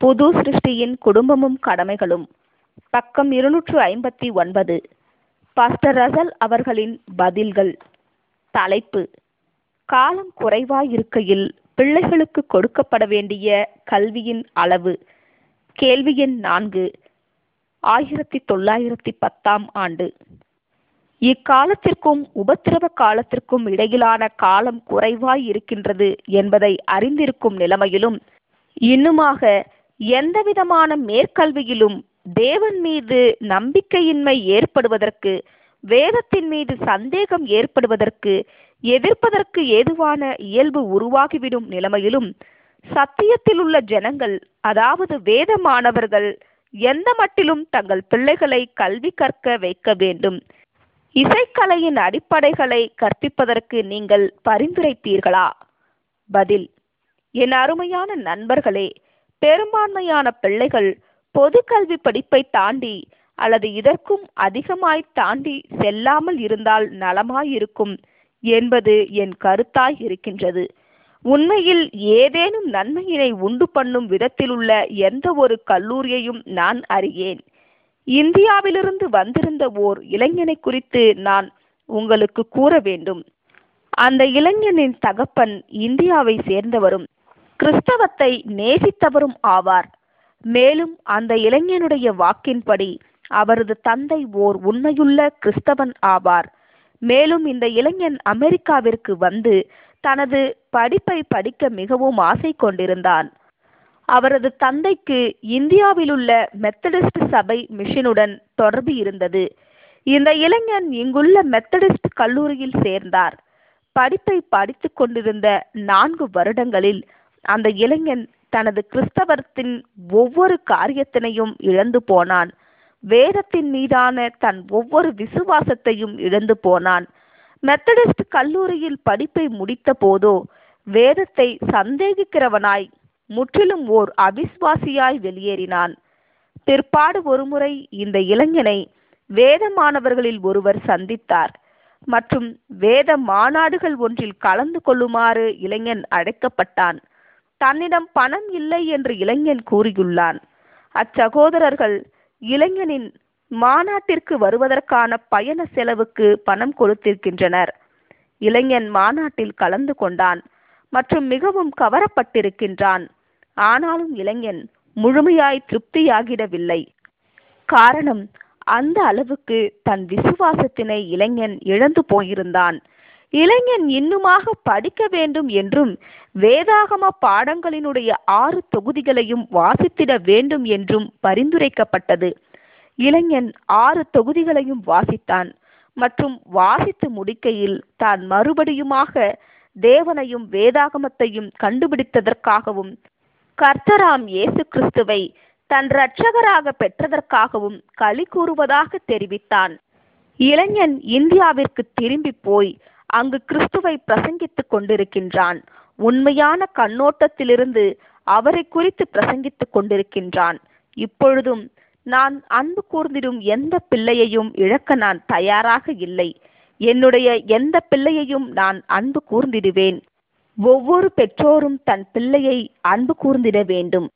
புது சிருஷ்டியின் குடும்பமும் கடமைகளும் பக்கம் இருநூற்று ஐம்பத்தி ஒன்பது பாஸ்டர் ரசல் அவர்களின் பதில்கள் தலைப்பு காலம் குறைவாயிருக்கையில் பிள்ளைகளுக்கு கொடுக்கப்பட வேண்டிய கல்வியின் அளவு கேள்வி எண் நான்கு ஆயிரத்தி தொள்ளாயிரத்தி பத்தாம் ஆண்டு இக்காலத்திற்கும் உபத்திரவ காலத்திற்கும் இடையிலான காலம் குறைவாய் இருக்கின்றது என்பதை அறிந்திருக்கும் நிலைமையிலும் இன்னுமாக எந்தவிதமான மேற்கல்வியிலும் தேவன் மீது நம்பிக்கையின்மை ஏற்படுவதற்கு வேதத்தின் மீது சந்தேகம் ஏற்படுவதற்கு எதிர்ப்பதற்கு ஏதுவான இயல்பு உருவாகிவிடும் நிலைமையிலும் சத்தியத்தில் உள்ள ஜனங்கள் அதாவது வேத மாணவர்கள் எந்த மட்டிலும் தங்கள் பிள்ளைகளை கல்வி கற்க வைக்க வேண்டும் இசைக்கலையின் அடிப்படைகளை கற்பிப்பதற்கு நீங்கள் பரிந்துரைப்பீர்களா பதில் என் அருமையான நண்பர்களே பெரும்பான்மையான பிள்ளைகள் பொது கல்வி படிப்பை தாண்டி அல்லது இதற்கும் அதிகமாய் தாண்டி செல்லாமல் இருந்தால் நலமாயிருக்கும் என்பது என் கருத்தாய் இருக்கின்றது உண்மையில் ஏதேனும் நன்மையினை உண்டு பண்ணும் விதத்திலுள்ள எந்த ஒரு கல்லூரியையும் நான் அறியேன் இந்தியாவிலிருந்து வந்திருந்த ஓர் இளைஞனை குறித்து நான் உங்களுக்கு கூற வேண்டும் அந்த இளைஞனின் தகப்பன் இந்தியாவை சேர்ந்தவரும் கிறிஸ்தவத்தை நேசித்தவரும் ஆவார் மேலும் அந்த இளைஞனுடைய வாக்கின்படி அவரது தந்தை ஓர் உண்மையுள்ள கிறிஸ்தவன் ஆவார் மேலும் இந்த இளைஞன் அமெரிக்காவிற்கு வந்து தனது படிப்பை படிக்க மிகவும் ஆசை கொண்டிருந்தான் அவரது தந்தைக்கு இந்தியாவிலுள்ள மெத்தடிஸ்ட் சபை மிஷனுடன் தொடர்பு இருந்தது இந்த இளைஞன் இங்குள்ள மெத்தடிஸ்ட் கல்லூரியில் சேர்ந்தார் படிப்பை படித்து கொண்டிருந்த நான்கு வருடங்களில் அந்த இளைஞன் தனது கிறிஸ்தவத்தின் ஒவ்வொரு காரியத்தினையும் இழந்து போனான் வேதத்தின் மீதான தன் ஒவ்வொரு விசுவாசத்தையும் இழந்து போனான் மெத்தடிஸ்ட் கல்லூரியில் படிப்பை முடித்த போதோ வேதத்தை சந்தேகிக்கிறவனாய் முற்றிலும் ஓர் அவிஸ்வாசியாய் வெளியேறினான் பிற்பாடு ஒருமுறை இந்த இளைஞனை வேத மாணவர்களில் ஒருவர் சந்தித்தார் மற்றும் வேத மாநாடுகள் ஒன்றில் கலந்து கொள்ளுமாறு இளைஞன் அழைக்கப்பட்டான் தன்னிடம் பணம் இல்லை என்று இளைஞன் கூறியுள்ளான் அச்சகோதரர்கள் இளைஞனின் மாநாட்டிற்கு வருவதற்கான பயண செலவுக்கு பணம் கொடுத்திருக்கின்றனர் இளைஞன் மாநாட்டில் கலந்து கொண்டான் மற்றும் மிகவும் கவரப்பட்டிருக்கின்றான் ஆனாலும் இளைஞன் முழுமையாய் திருப்தியாகிடவில்லை காரணம் அந்த அளவுக்கு தன் விசுவாசத்தினை இளைஞன் இழந்து போயிருந்தான் இளைஞன் இன்னுமாக படிக்க வேண்டும் என்றும் வேதாகம பாடங்களினுடைய ஆறு தொகுதிகளையும் வாசித்திட வேண்டும் என்றும் பரிந்துரைக்கப்பட்டது இளைஞன் ஆறு தொகுதிகளையும் வாசித்தான் மற்றும் வாசித்து முடிக்கையில் தான் மறுபடியுமாக தேவனையும் வேதாகமத்தையும் கண்டுபிடித்ததற்காகவும் கர்த்தராம் இயேசு கிறிஸ்துவை தன் இரட்சகராக பெற்றதற்காகவும் களி கூறுவதாக தெரிவித்தான் இளைஞன் இந்தியாவிற்கு திரும்பி போய் அங்கு கிறிஸ்துவை பிரசங்கித்துக் கொண்டிருக்கின்றான் உண்மையான கண்ணோட்டத்திலிருந்து அவரை குறித்து பிரசங்கித்துக் கொண்டிருக்கின்றான் இப்பொழுதும் நான் அன்பு கூர்ந்திடும் எந்த பிள்ளையையும் இழக்க நான் தயாராக இல்லை என்னுடைய எந்த பிள்ளையையும் நான் அன்பு கூர்ந்திடுவேன் ஒவ்வொரு பெற்றோரும் தன் பிள்ளையை அன்பு கூர்ந்திட வேண்டும்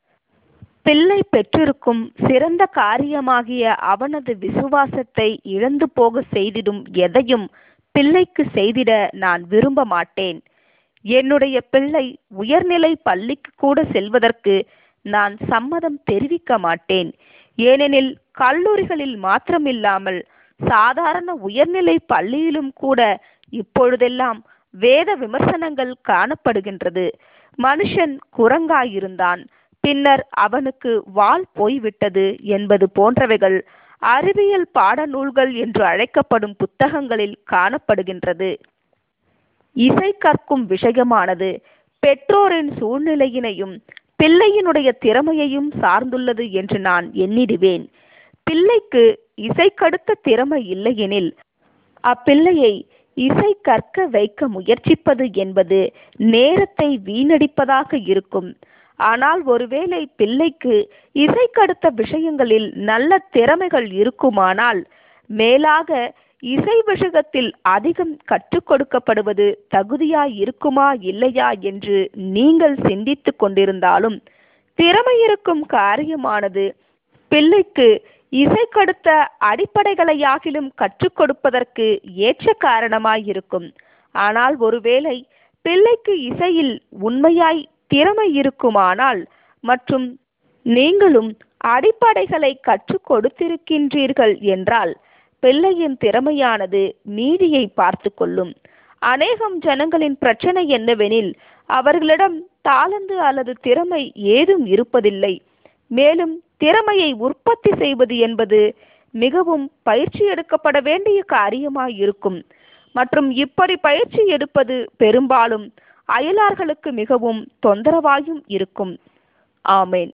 பிள்ளை பெற்றிருக்கும் சிறந்த காரியமாகிய அவனது விசுவாசத்தை இழந்து போக செய்திடும் எதையும் பிள்ளைக்கு செய்திட நான் விரும்ப மாட்டேன் என்னுடைய பிள்ளை உயர்நிலை பள்ளிக்கு கூட செல்வதற்கு நான் சம்மதம் தெரிவிக்க மாட்டேன் ஏனெனில் கல்லூரிகளில் மாத்திரமில்லாமல் சாதாரண உயர்நிலை பள்ளியிலும் கூட இப்பொழுதெல்லாம் வேத விமர்சனங்கள் காணப்படுகின்றது மனுஷன் குரங்காயிருந்தான் பின்னர் அவனுக்கு வாள் போய்விட்டது என்பது போன்றவைகள் அறிவியல் பாடநூல்கள் என்று அழைக்கப்படும் புத்தகங்களில் காணப்படுகின்றது இசை கற்கும் விஷயமானது பெற்றோரின் சூழ்நிலையினையும் பிள்ளையினுடைய திறமையையும் சார்ந்துள்ளது என்று நான் எண்ணிடுவேன் பிள்ளைக்கு இசைக்கடுத்த திறமை இல்லையெனில் அப்பிள்ளையை இசை கற்க வைக்க முயற்சிப்பது என்பது நேரத்தை வீணடிப்பதாக இருக்கும் ஆனால் ஒருவேளை பிள்ளைக்கு இசைக்கடுத்த விஷயங்களில் நல்ல திறமைகள் இருக்குமானால் மேலாக இசை விஷயத்தில் அதிகம் கற்றுக் கொடுக்கப்படுவது தகுதியாய் இருக்குமா இல்லையா என்று நீங்கள் சிந்தித்துக் கொண்டிருந்தாலும் திறமை இருக்கும் காரியமானது பிள்ளைக்கு இசைக்கடுத்த அடிப்படைகளையாகிலும் கற்றுக் கொடுப்பதற்கு ஏற்ற காரணமாயிருக்கும் ஆனால் ஒருவேளை பிள்ளைக்கு இசையில் உண்மையாய் திறமை இருக்குமானால் மற்றும் நீங்களும் அடிப்படைகளை கற்றுக் கொடுத்திருக்கின்றீர்கள் என்றால் பிள்ளையின் திறமையானது மீதியை பார்த்து கொள்ளும் அநேகம் ஜனங்களின் பிரச்சனை என்னவெனில் அவர்களிடம் தாளந்து அல்லது திறமை ஏதும் இருப்பதில்லை மேலும் திறமையை உற்பத்தி செய்வது என்பது மிகவும் பயிற்சி எடுக்கப்பட வேண்டிய காரியமாயிருக்கும் மற்றும் இப்படி பயிற்சி எடுப்பது பெரும்பாலும் அயலார்களுக்கு மிகவும் தொந்தரவாயும் இருக்கும் ஆமேன்